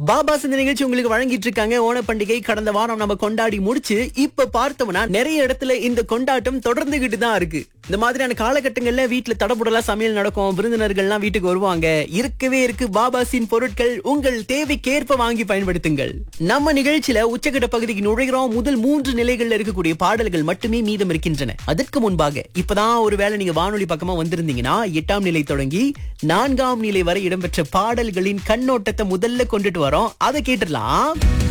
பாபாஸ் இந்த நிகழ்ச்சி உங்களுக்கு வழங்கிட்டு இருக்காங்க ஓண பண்டிகை கடந்த வாரம் நம்ம கொண்டாடி முடிச்சு இப்ப பார்த்தோம்னா நிறைய இடத்துல இந்த கொண்டாட்டம் தொடர்ந்துகிட்டு தான் இருக்கு இந்த மாதிரியான காலகட்டங்கள்ல வீட்டுல தடபுடலா சமையல் நடக்கும் விருந்தினர்கள்லாம் வீட்டுக்கு வருவாங்க இருக்கவே இருக்கு பாபாசின் பொருட்கள் உங்கள் தேவைக்கேற்ப வாங்கி பயன்படுத்துங்கள் நம்ம நிகழ்ச்சியில உச்சகட்ட பகுதிக்கு நுழைகிறோம் முதல் மூன்று நிலைகள்ல இருக்கக்கூடிய பாடல்கள் மட்டுமே மீதம் இருக்கின்றன அதற்கு முன்பாக இப்பதான் ஒருவேளை நீங்க வானொலி பக்கமா வந்திருந்தீங்கன்னா எட்டாம் நிலை தொடங்கி நான்காம் நிலை வரை இடம்பெற்ற பாடல்களின் கண்ணோட்டத்தை முதல்ல கொண்டுட்டு வரோம் அதை கேட்டுடலாம்